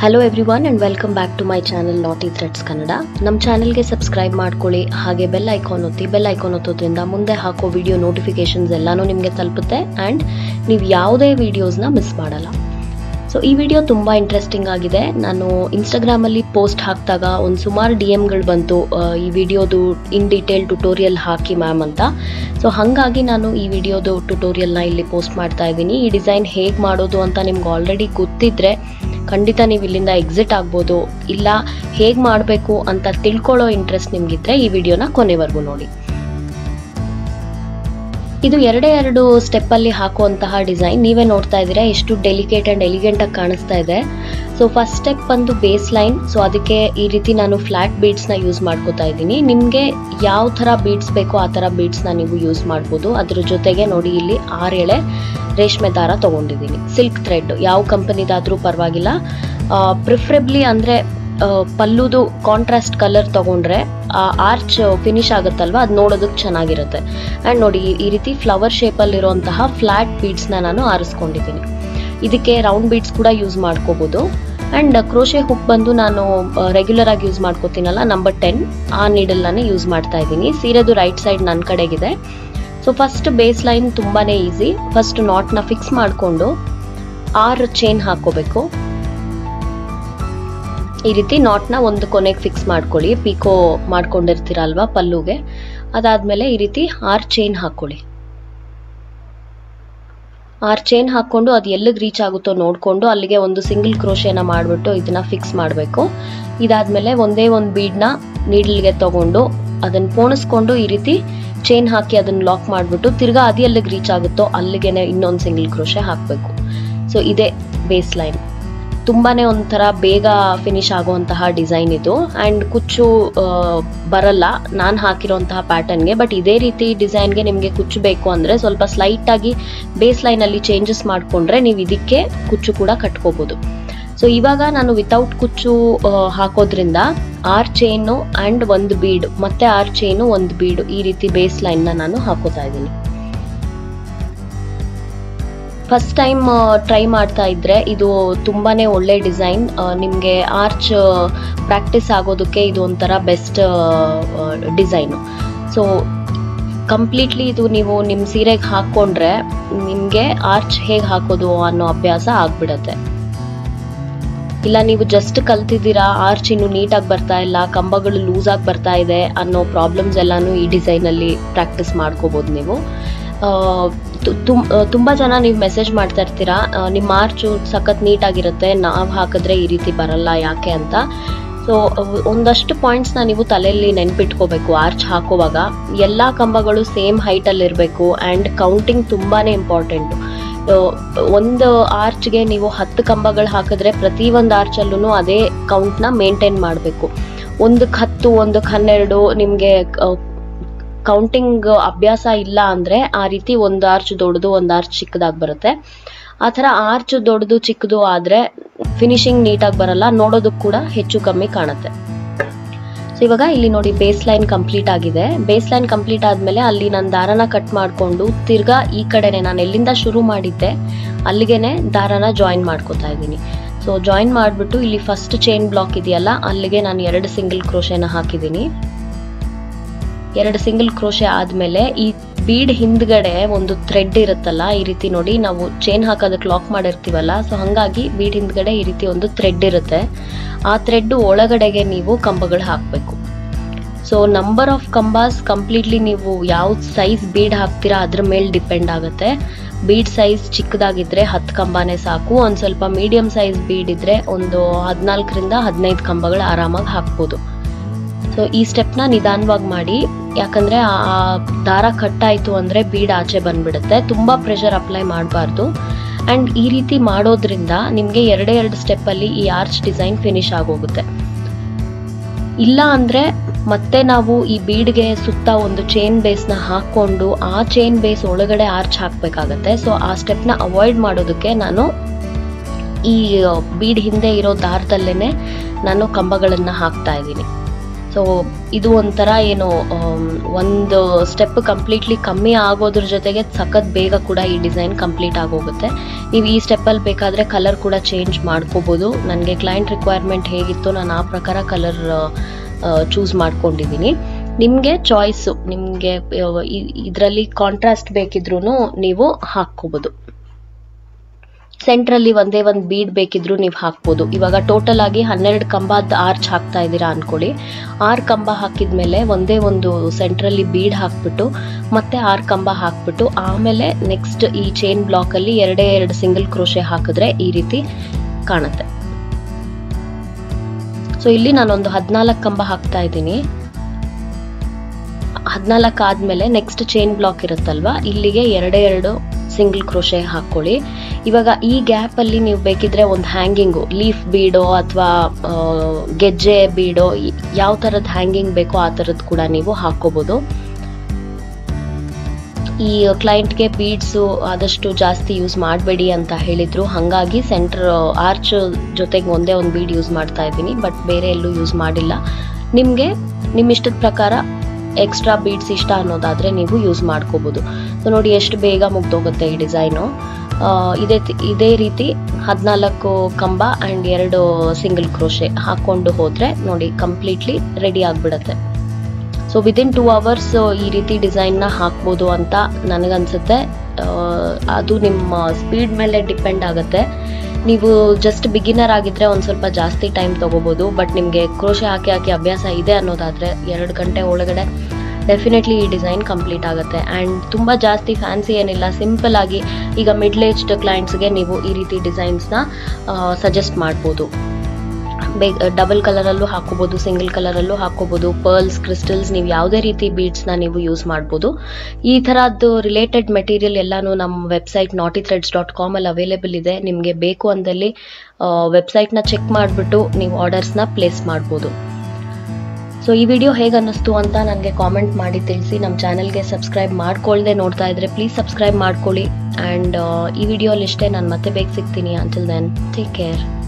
hello everyone and welcome back to my channel naughty threads Kannada ನಮ್ಮ ಚಾನಲ್ಗೆ subscribe ಮಾಡ್ಕೊಳ್ಳಿ ಹಾಗೆ ಬೆಲ್ ಐಕಾನ್ ಒತ್ತಿ ಬೆಲ್ ಐಕಾನ್ ಒತ್ತೋದ್ರಿಂದ ಮುಂದೆ ಹಾಕೋ ವಿಡಿಯೋ ನೋಟಿಫಿಕೇಶನ್ಸ್ ಎಲ್ಲನೂ ನಿಮಗೆ ತಲುಪುತ್ತೆ ಆ್ಯಂಡ್ ನೀವು ಯಾವುದೇ ವೀಡಿಯೋಸ್ನ ಮಿಸ್ ಮಾಡಲ್ಲ ಸೊ ಈ ವಿಡಿಯೋ ತುಂಬ ಇಂಟ್ರೆಸ್ಟಿಂಗ್ ಆಗಿದೆ ನಾನು ಇನ್ಸ್ಟಾಗ್ರಾಮಲ್ಲಿ ಪೋಸ್ಟ್ ಹಾಕಿದಾಗ ಒಂದು ಸುಮಾರು ಡಿ ಎಮ್ಗಳು ಬಂತು ಆ, ಈ ವಿಡಿಯೋದು ಇನ್ ಡೀಟೇಲ್ ಟ್ಯುಟೋರಿಯಲ್ ಹಾಕಿ ಮ್ಯಾಮ್ ಅಂತ ಸೊ ಹಾಗಾಗಿ ನಾನು ಈ ವಿಡಿಯೋದು ಟ್ಯುಟೋರಿಯಲ್ನ ಇಲ್ಲಿ ಪೋಸ್ಟ್ ಮಾಡ್ತಾ ಇದ್ದೀನಿ ಈ ಡಿಸೈನ್ ಹೇಗೆ ಮಾಡೋದು ಅಂತ ನಿಮ್ಗೆ ಆಲ್ರೆಡಿ ಗೊತ್ತಿದ್ರೆ ಖಂಡಿತ ನೀವು ಇಲ್ಲಿಂದ ಎಕ್ಸಿಟ್ ಆಗ್ಬೋದು ಇಲ್ಲ ಹೇಗೆ ಮಾಡಬೇಕು ಅಂತ ತಿಳ್ಕೊಳ್ಳೋ ಇಂಟ್ರೆಸ್ಟ್ ನಿಮಗಿದ್ರೆ ಈ ವಿಡಿಯೋನ ಕೊನೆವರೆಗೂ ನೋಡಿ ಇದು ಎರಡೇ ಎರಡು ಸ್ಟೆಪ್ಪಲ್ಲಿ ಹಾಕುವಂತಹ ಡಿಸೈನ್ ನೀವೇ ನೋಡ್ತಾ ಇದ್ದೀರಾ ಎಷ್ಟು ಡೆಲಿಕೇಟ್ ಆ್ಯಂಡ್ ಎಲಿಗೆಂಟಾಗಿ ಕಾಣಿಸ್ತಾ ಇದೆ ಸೊ ಫಸ್ಟ್ ಸ್ಟೆಪ್ ಬಂದು ಬೇಸ್ ಲೈನ್ ಸೊ ಅದಕ್ಕೆ ಈ ರೀತಿ ನಾನು ಫ್ಲ್ಯಾಟ್ ಬೀಡ್ಸ್ನ ಯೂಸ್ ಮಾಡ್ಕೋತಾ ಇದ್ದೀನಿ ನಿಮಗೆ ಯಾವ ಥರ ಬೀಡ್ಸ್ ಬೇಕೋ ಆ ಥರ ಬೀಡ್ಸ್ನ ನೀವು ಯೂಸ್ ಮಾಡ್ಬೋದು ಅದ್ರ ಜೊತೆಗೆ ನೋಡಿ ಇಲ್ಲಿ ಆರೇಳೆ ರೇಷ್ಮೆ ದಾರ ತೊಗೊಂಡಿದ್ದೀನಿ ಸಿಲ್ಕ್ ಥ್ರೆಡ್ ಯಾವ ಕಂಪನಿದಾದರೂ ಪರವಾಗಿಲ್ಲ ಪ್ರಿಫ್ರೆಬ್ಲಿ ಅಂದರೆ ಪಲ್ಲುದು ಕಾಂಟ್ರಾಸ್ಟ್ ಕಲರ್ ತಗೊಂಡ್ರೆ ಆ ಆರ್ಚ್ ಫಿನಿಶ್ ಆಗುತ್ತಲ್ವ ಅದು ನೋಡೋದಕ್ಕೆ ಚೆನ್ನಾಗಿರುತ್ತೆ ಆ್ಯಂಡ್ ನೋಡಿ ಈ- ಈ ರೀತಿ ಫ್ಲವರ್ ಶೇಪಲ್ಲಿರುವಂತಹ ಫ್ಲ್ಯಾಟ್ ಬೀಡ್ಸ್ನ ನಾನು ಆರಿಸ್ಕೊಂಡಿದ್ದೀನಿ ಇದಕ್ಕೆ ರೌಂಡ್ ಬೀಡ್ಸ್ ಕೂಡ ಯೂಸ್ ಮಾಡ್ಕೋಬೋದು ಆ್ಯಂಡ್ ಕ್ರೋಶೆ ಹುಕ್ ಬಂದು ನಾನು ರೆಗ್ಯುಲರ್ ಆಗಿ ಯೂಸ್ ಮಾಡ್ಕೋತೀನಲ್ಲ ನಂಬರ್ ಟೆನ್ ಆ ನೀಡಲ್ನೇ ಯೂಸ್ ಮಾಡ್ತಾ ಇದ್ದೀನಿ ಸೀರೆದು ರೈಟ್ ಸೈಡ್ ನನ್ನ ಕಡೆಗಿದೆ ಸೊ ಫಸ್ಟ್ ಬೇಸ್ ಲೈನ್ ತುಂಬಾ ಈಸಿ ಫಸ್ಟ್ ನಾಟ್ನ ಫಿಕ್ಸ್ ಮಾಡಿಕೊಂಡು ಆರು ಚೈನ್ ಹಾಕೋಬೇಕು ಈ ರೀತಿ ನಾಟ್ನ ಒಂದು ಕೊನೆಗೆ ಫಿಕ್ಸ್ ಮಾಡ್ಕೊಳ್ಳಿ ಪಿಕೋ ಮಾಡ್ಕೊಂಡಿರ್ತೀರಲ್ವಾ ಪಲ್ಲುಗೆ ಅದಾದ್ಮೇಲೆ ಈ ರೀತಿ ಆರ್ ಚೈನ್ ಹಾಕೊಳ್ಳಿ ಆರ್ ಚೈನ್ ಹಾಕೊಂಡು ಅದು ಎಲ್ಲಿಗೆ ರೀಚ್ ಆಗುತ್ತೋ ನೋಡಿಕೊಂಡು ಅಲ್ಲಿಗೆ ಒಂದು ಸಿಂಗಲ್ ಕ್ರೋಶೆನ ಮಾಡಿಬಿಟ್ಟು ಇದನ್ನ ಫಿಕ್ಸ್ ಮಾಡಬೇಕು ಇದಾದ್ಮೇಲೆ ಒಂದೇ ಒಂದು ಬೀಡ್ನ ನೀಡಲ್ಗೆ ತಗೊಂಡು ಅದನ್ನ ಪೋಣಿಸ್ಕೊಂಡು ಈ ರೀತಿ ಚೈನ್ ಹಾಕಿ ಅದನ್ನ ಲಾಕ್ ಮಾಡಿಬಿಟ್ಟು ತಿರ್ಗಾ ಅದು ಎಲ್ಲಿಗೆ ರೀಚ್ ಆಗುತ್ತೋ ಅಲ್ಲಿಗೆನೆ ಇನ್ನೊಂದು ಸಿಂಗಲ್ ಕ್ರೋಶೆ ಹಾಕಬೇಕು ಸೊ ಇದೇ ಬೇಸ್ ಲೈನ್ ತುಂಬಾನೇ ಒಂಥರ ಬೇಗ ಫಿನಿಶ್ ಆಗುವಂತಹ ಡಿಸೈನ್ ಇದು ಆ್ಯಂಡ್ ಕುಚ್ಚು ಆ, ಬರಲ್ಲ ನಾನು ಹಾಕಿರೋಂತಹ ಪ್ಯಾಟರ್ನ್ಗೆ ಬಟ್ ಇದೇ ರೀತಿ ಡಿಸೈನ್ಗೆ ನಿಮಗೆ ಕುಚ್ಚು ಬೇಕು ಅಂದರೆ ಸ್ವಲ್ಪ ಸ್ಲೈಟಾಗಿ ಬೇಸ್ ಲೈನಲ್ಲಿ ಚೇಂಜಸ್ ಮಾಡಿಕೊಂಡ್ರೆ ನೀವು ಇದಕ್ಕೆ ಕುಚ್ಚು ಕೂಡ ಕಟ್ಕೋಬೋದು ಸೊ ಇವಾಗ ನಾನು ವಿತೌಟ್ ಕುಚ್ಚು ಆ, ಹಾಕೋದ್ರಿಂದ ಆರ್ ಚೈನು ಆ್ಯಂಡ್ ಒಂದು ಬೀಡ್ ಮತ್ತೆ ಆರ್ ಚೈನು ಒಂದು ಬೀಡು ಈ ರೀತಿ ಬೇಸ್ ಲೈನ್ನ ನಾನು ಹಾಕೋತಾ ಇದ್ದೀನಿ ಫಸ್ಟ್ ಟೈಮ್ ಟ್ರೈ ಮಾಡ್ತಾ ಇದ್ರೆ ಇದು ತುಂಬಾನೇ ಒಳ್ಳೆ ಡಿಸೈನ್ ನಿಮಗೆ ಆರ್ಚ್ ಪ್ರಾಕ್ಟೀಸ್ ಆಗೋದಕ್ಕೆ ಇದು ಒಂಥರ ಬೆಸ್ಟ್ ಡಿಸೈನು ಸೊ ಕಂಪ್ಲೀಟ್ಲಿ ಇದು ನೀವು ನಿಮ್ಮ ಸೀರೆಗೆ ಹಾಕ್ಕೊಂಡ್ರೆ ನಿಮಗೆ ಆರ್ಚ್ ಹೇಗೆ ಹಾಕೋದು ಅನ್ನೋ ಅಭ್ಯಾಸ ಆಗ್ಬಿಡತ್ತೆ ಇಲ್ಲ ನೀವು ಜಸ್ಟ್ ಕಲ್ತಿದ್ದೀರಾ ಆರ್ಚ್ ಇನ್ನು ನೀಟಾಗಿ ಬರ್ತಾ ಇಲ್ಲ ಕಂಬಗಳು ಲೂಸ್ ಆಗಿ ಬರ್ತಾ ಇದೆ ಅನ್ನೋ ಪ್ರಾಬ್ಲಮ್ಸ್ ಎಲ್ಲಾನು ಈ ಡಿಸೈನಲ್ಲಿ ಪ್ರಾಕ್ಟೀಸ್ ಮಾಡ್ಕೋಬೋದು ನೀವು ಆ, ತು- ತುಂ- ಆ, ತುಂಬಾ ಜನ ನೀವು ಮೆಸೇಜ್ ಮಾಡ್ತಾ ಇರ್ತೀರಾ ಆ, ನಿಮ್ಮ ಆರ್ಚು ಸಖತ್ ನೀಟಾಗಿರುತ್ತೆ ನಾವು ಹಾಕಿದ್ರೆ ಈ ರೀತಿ ಬರಲ್ಲ ಯಾಕೆ ಅಂತ ಸೊ ಒಂದಷ್ಟು ಪಾಯಿಂಟ್ಸ್ನ ನೀವು ತಲೆಯಲ್ಲಿ ನೆನ್ಪಿಟ್ಕೋಬೇಕು ಆರ್ಚ್ ಹಾಕೋವಾಗ ಎಲ್ಲ ಕಂಬಗಳು ಸೇಮ್ ಹೈಟಲ್ಲಿ ಇರಬೇಕು ಆ್ಯಂಡ್ ಕೌಂಟಿಂಗ್ ತುಂಬಾ ಇಂಪಾರ್ಟೆಂಟು ಒಂದು ಆರ್ಚ್ಗೆ ನೀವು ಹತ್ತು ಕಂಬಗಳು ಹಾಕಿದ್ರೆ ಪ್ರತಿ ಒಂದು ಆರ್ಚಲ್ಲೂ ಅದೇ ಕೌಂಟ್ನ ಮೇಂಟೈನ್ ಮಾಡಬೇಕು ಒಂದಕ್ಕೆ ಹತ್ತು ಒಂದಕ್ಕೆ ಹನ್ನೆರಡು ನಿಮಗೆ ಕೌಂಟಿಂಗ್ ಅಭ್ಯಾಸ ಇಲ್ಲ ಅಂದರೆ ಆ ರೀತಿ ಒಂದು ಆರ್ಚ್ ದೊಡ್ಡದು ಒಂದು ಆರ್ಚ್ ಚಿಕ್ಕದಾಗಿ ಬರುತ್ತೆ ಆ ಥರ ಆರ್ಚ್ ದೊಡ್ಡದು ಚಿಕ್ಕದು ಆದರೆ ಫಿನಿಶಿಂಗ್ ನೀಟಾಗಿ ಬರಲ್ಲ ನೋಡೋದಕ್ಕೆ ಕೂಡ ಹೆಚ್ಚು ಕಮ್ಮಿ ಕಾಣುತ್ತೆ ಸೊ ಇವಾಗ ಇಲ್ಲಿ ನೋಡಿ ಬೇಸ್ ಲೈನ್ ಕಂಪ್ಲೀಟ್ ಆಗಿದೆ ಬೇಸ್ ಲೈನ್ ಕಂಪ್ಲೀಟ್ ಆದಮೇಲೆ ಅಲ್ಲಿ ನಾನು ದಾರನ ಕಟ್ ಮಾಡಿಕೊಂಡು ತಿರ್ಗಾ ಈ ಕಡೆನೆ ನಾನು ಎಲ್ಲಿಂದ ಶುರು ಮಾಡಿದ್ದೆ ಅಲ್ಲಿಗೆನೆ ದಾರನ ಜಾಯಿನ್ ಮಾಡ್ಕೋತಾ ಇದ್ದೀನಿ ಸೊ ಜಾಯಿನ್ ಮಾಡಿಬಿಟ್ಟು ಇಲ್ಲಿ ಫಸ್ಟ್ ಚೈನ್ ಬ್ಲಾಕ್ ಇದೆಯಲ್ಲ ಅಲ್ಲಿಗೆ ನಾನು ಎರಡು ಸಿಂಗಲ್ ಕ್ರೋಶೆನ ಹಾಕಿದ್ದೀನಿ ಎರಡು ಸಿಂಗಲ್ ಕ್ರೋಶೆ ಆದಮೇಲೆ ಈ ಬೀಡ್ ಹಿಂದ್ಗಡೆ ಒಂದು ಥ್ರೆಡ್ ಇರುತ್ತಲ್ಲ ಈ ರೀತಿ ನೋಡಿ ನಾವು ಚೈನ್ ಹಾಕೋದಕ್ಕೆ ಲಾಕ್ ಮಾಡಿರ್ತೀವಲ್ಲ ಸೊ ಹಾಗಾಗಿ ಬೀಡ್ ಹಿಂದ್ಗಡೆ ಈ ರೀತಿ ಒಂದು ಥ್ರೆಡ್ ಇರುತ್ತೆ ಆ ಥ್ರೆಡ್ ಒಳಗಡೆಗೆ ನೀವು ಕಂಬಗಳು ಹಾಕಬೇಕು ಸೊ ನಂಬರ್ ಆಫ್ ಕಂಬಾಸ್ ಕಂಪ್ಲೀಟ್ಲಿ ನೀವು ಯಾವ ಸೈಜ್ ಬೀಡ್ ಹಾಕ್ತೀರಾ ಅದ್ರ ಮೇಲೆ ಡಿಪೆಂಡ್ ಆಗುತ್ತೆ ಬೀಡ್ ಸೈಜ್ ಚಿಕ್ಕದಾಗಿದ್ರೆ ಹತ್ತು ಕಂಬನೇ ಸಾಕು ಒಂದು ಸ್ವಲ್ಪ ಮೀಡಿಯಂ ಸೈಜ್ ಬೀಡ್ ಇದ್ರೆ ಒಂದು ಹದಿನಾಲ್ಕರಿಂದ ಹದಿನೈದು ಕಂಬಗಳು ಆರಾಮಾಗಿ ಹಾಕ್ಬೋದು ಸೊ ಈ ಸ್ಟೆಪ್ನ ನಿಧಾನವಾಗಿ ಮಾಡಿ ಯಾಕಂದ್ರೆ ಆ ಆ ದಾರ ಕಟ್ಟಾಯಿತು ಅಂದರೆ ಬೀಡ್ ಆಚೆ ಬಂದ್ಬಿಡುತ್ತೆ ತುಂಬ ಪ್ರೆಷರ್ ಅಪ್ಲೈ ಮಾಡಬಾರ್ದು ಆ್ಯಂಡ್ ಈ ರೀತಿ ಮಾಡೋದ್ರಿಂದ ನಿಮಗೆ ಎರಡೇ ಎರಡು ಸ್ಟೆಪ್ಪಲ್ಲಿ ಈ ಆರ್ಚ್ ಡಿಸೈನ್ ಫಿನಿಶ್ ಆಗೋಗುತ್ತೆ ಇಲ್ಲ ಅಂದರೆ ಮತ್ತೆ ನಾವು ಈ ಬೀಡ್ಗೆ ಸುತ್ತ ಒಂದು ಚೈನ್ ಬೇಸ್ನ ಹಾಕ್ಕೊಂಡು ಆ ಚೈನ್ ಬೇಸ್ ಒಳಗಡೆ ಆರ್ಚ್ ಹಾಕಬೇಕಾಗತ್ತೆ ಸೊ ಆ ಸ್ಟೆಪ್ನ ಅವಾಯ್ಡ್ ಮಾಡೋದಕ್ಕೆ ನಾನು ಈ ಬೀಡ್ ಹಿಂದೆ ಇರೋ ದಾರದಲ್ಲೇ ನಾನು ಕಂಬಗಳನ್ನು ಹಾಕ್ತಾ ಇದ್ದೀನಿ ಸೊ ಇದು ಒಂಥರ ಏನು ಆಮ್, ಒಂದು ಸ್ಟೆಪ್ ಕಂಪ್ಲೀಟ್ಲಿ ಕಮ್ಮಿ ಆಗೋದ್ರ ಜೊತೆಗೆ ಸಖತ್ ಬೇಗ ಕೂಡ ಈ ಡಿಸೈನ್ ಕಂಪ್ಲೀಟ್ ಆಗೋಗುತ್ತೆ ನೀವು ಈ ಸ್ಟೆಪ್ಪಲ್ಲಿ ಬೇಕಾದರೆ ಕಲರ್ ಕೂಡ ಚೇಂಜ್ ಮಾಡ್ಕೋಬೋದು ನನಗೆ ಕ್ಲೈಂಟ್ ರಿಕ್ವೈರ್ಮೆಂಟ್ ಹೇಗಿತ್ತು ನಾನು ಆ ಪ್ರಕಾರ ಕಲರ್ ಚೂಸ್ ಮಾಡ್ಕೊಂಡಿದ್ದೀನಿ ನಿಮಗೆ ಚಾಯ್ಸು ನಿಮಗೆ ಇದರಲ್ಲಿ ಕಾಂಟ್ರಾಸ್ಟ್ ಬೇಕಿದ್ರೂ ನೀವು ಹಾಕ್ಕೋಬೋದು ಸೆಂಟ್ರಲ್ಲಿ ಒಂದೇ ಒಂದು ಬೀಡ್ ಬೇಕಿದ್ರು ನೀವು ಹಾಕ್ಬೋದು ಇವಾಗ ಟೋಟಲ್ ಆಗಿ ಹನ್ನೆರಡು ಕಂಬದ ಆರ್ಚ್ ಹಾಕ್ತಾ ಇದ್ದೀರಾ ಅನ್ಕೊಳ್ಳಿ ಆರು ಕಂಬ ಹಾಕಿದ್ಮೇಲೆ ಒಂದೇ ಒಂದು ಸೆಂಟ್ರಲ್ಲಿ ಬೀಡ್ ಹಾಕ್ಬಿಟ್ಟು ಮತ್ತೆ ಆರು ಕಂಬ ಹಾಕ್ಬಿಟ್ಟು ಆಮೇಲೆ ನೆಕ್ಸ್ಟ್ ಈ ಚೈನ್ ಬ್ಲಾಕಲ್ಲಿ ಎರಡೇ ಎರಡು ಸಿಂಗಲ್ ಕ್ರೋಶೆ ಹಾಕಿದ್ರೆ ಈ ರೀತಿ ಕಾಣುತ್ತೆ ಸೊ ಇಲ್ಲಿ ನಾನೊಂದು ಹದಿನಾಲ್ಕು ಕಂಬ ಹಾಕ್ತಾ ಇದ್ದೀನಿ ಹದಿನಾಲ್ಕು ಆದಮೇಲೆ ನೆಕ್ಸ್ಟ್ ಚೈನ್ ಬ್ಲಾಕ್ ಇರುತ್ತಲ್ವಾ ಇಲ್ಲಿಗೆ ಎರಡೇ ಎರಡು ಸಿಂಗಲ್ ಕ್ರೋಶೆ ಹಾಕ್ಕೊಳ್ಳಿ ಇವಾಗ ಈ ಗ್ಯಾಪಲ್ಲಿ ನೀವು ಬೇಕಿದ್ರೆ ಒಂದು ಹ್ಯಾಂಗಿಂಗು ಲೀಫ್ ಬೀಡೋ ಅಥವಾ ಗೆಜ್ಜೆ ಬೀಡೋ ಯಾವ ಥರದ ಹ್ಯಾಂಗಿಂಗ್ ಬೇಕೋ ಆ ಥರದ್ದು ಕೂಡ ನೀವು ಹಾಕ್ಕೋಬೋದು ಈ ಕ್ಲೈಂಟ್ಗೆ ಬೀಡ್ಸು ಆದಷ್ಟು ಜಾಸ್ತಿ ಯೂಸ್ ಮಾಡಬೇಡಿ ಅಂತ ಹೇಳಿದ್ರು ಹಾಗಾಗಿ ಸೆಂಟರ್ ಆರ್ಚ್ ಜೊತೆಗೆ ಒಂದೇ ಒಂದು ಬೀಡ್ ಯೂಸ್ ಮಾಡ್ತಾ ಇದ್ದೀನಿ ಬಟ್ ಬೇರೆ ಎಲ್ಲೂ ಯೂಸ್ ಮಾಡಿಲ್ಲ ನಿಮಗೆ ನಿಮ್ಮ ಇಷ್ಟದ ಪ್ರಕಾರ ಎಕ್ಸ್ಟ್ರಾ ಬೀಡ್ಸ್ ಇಷ್ಟ ಅನ್ನೋದಾದರೆ ನೀವು ಯೂಸ್ ಮಾಡ್ಕೋಬೋದು ಸೊ ನೋಡಿ ಎಷ್ಟು ಬೇಗ ಮುಗ್ದೋಗುತ್ತೆ ಈ ಡಿಸೈನು ಇದೇ ತಿ- ಇದೇ ರೀತಿ ಹದಿನಾಲ್ಕು ಕಂಬ ಆ್ಯಂಡ್ ಎರಡು ಸಿಂಗಲ್ ಕ್ರೋಶೆ ಹಾಕ್ಕೊಂಡು ಹೋದರೆ ನೋಡಿ ಕಂಪ್ಲೀಟ್ಲಿ ರೆಡಿ ಆಗಿಬಿಡುತ್ತೆ ಸೊ ವಿದಿನ್ ಟೂ ಅವರ್ಸ್ ಈ ರೀತಿ ಡಿಸೈನ್ನ ಹಾಕ್ಬೋದು ಅಂತ ನನಗನ್ಸುತ್ತೆ ಆ, ಅದು ನಿಮ್ಮ ಸ್ಪೀಡ್ ಮೇಲೆ ಡಿಪೆಂಡ್ ಆಗುತ್ತೆ ನೀವು ಜಸ್ಟ್ ಬಿಗಿನರ್ ಆಗಿದ್ರೆ ಒಂದು ಸ್ವಲ್ಪ ಜಾಸ್ತಿ ಟೈಮ್ ತೊಗೋಬೋದು ಬಟ್ ನಿಮಗೆ ಕ್ರೋಶೆ ಹಾಕಿ ಹಾಕಿ ಅಭ್ಯಾಸ ಇದೆ ಅನ್ನೋದಾದರೆ ಎರಡು ಗಂಟೆ ಒಳಗಡೆ ಡೆಫಿನೆಟ್ಲಿ ಈ ಡಿಸೈನ್ ಕಂಪ್ಲೀಟ್ ಆಗುತ್ತೆ ಆ್ಯಂಡ್ ತುಂಬ ಜಾಸ್ತಿ ಫ್ಯಾನ್ಸಿ ಏನಿಲ್ಲ ಸಿಂಪಲ್ ಆಗಿ ಈಗ ಮಿಡ್ಲ್ ಏಜ್ಡ್ ಕ್ಲೈಂಟ್ಸ್ಗೆ ನೀವು ಈ ರೀತಿ ಡಿಸೈನ್ಸ್ನ ಸಜೆಸ್ಟ್ ಮಾಡ್ಬೋದು ಬೇ ಡಬಲ್ ಕಲರಲ್ಲೂ ಹಾಕೋಬೋದು ಸಿಂಗಲ್ ಕಲರಲ್ಲೂ ಹಾಕೋಬೋದು ಪರ್ಲ್ಸ್ ಕ್ರಿಸ್ಟಲ್ಸ್ ನೀವು ಯಾವುದೇ ರೀತಿ ಬೀಡ್ಸ್ನ ನೀವು ಯೂಸ್ ಮಾಡ್ಬೋದು ಈ ಥರದ್ದು ರಿಲೇಟೆಡ್ ಮೆಟೀರಿಯಲ್ ಎಲ್ಲಾನು ನಮ್ಮ ವೆಬ್ಸೈಟ್ ನಾಟಿ ಥ್ರೆಡ್ಸ್ ಡಾಟ್ ಕಾಮಲ್ಲಿ ಅವೈಲೇಬಲ್ ಇದೆ ನಿಮಗೆ ಬೇಕು ಅಂದಲ್ಲಿ ವೆಬ್ಸೈಟ್ನ ಚೆಕ್ ಮಾಡಿಬಿಟ್ಟು ನೀವು ಆರ್ಡರ್ಸ್ನ ಪ್ಲೇಸ್ ಮಾಡ್ಬೋದು ಸೊ ಈ ವಿಡಿಯೋ ಹೇಗೆ ಅನ್ನಿಸ್ತು ಅಂತ ನನಗೆ ಕಾಮೆಂಟ್ ಮಾಡಿ ತಿಳಿಸಿ ನಮ್ಮ ಚಾನಲ್ಗೆ ಸಬ್ಸ್ಕ್ರೈಬ್ ಮಾಡ್ಕೊಳ್ದೆ ನೋಡ್ತಾ ಇದ್ರೆ ಪ್ಲೀಸ್ ಸಬ್ಸ್ಕ್ರೈಬ್ ಮಾಡ್ಕೊಳ್ಳಿ ಆ್ಯಂಡ್ ಈ ವಿಡಿಯೋಲಿ ಇಷ್ಟೇ ನಾನು ಮತ್ತೆ ಬೇಗ ಸಿಗ್ತೀನಿ ಅಂಟಿಲ್ ದೆನ್ ಟೇಕ್ ಕೇರ್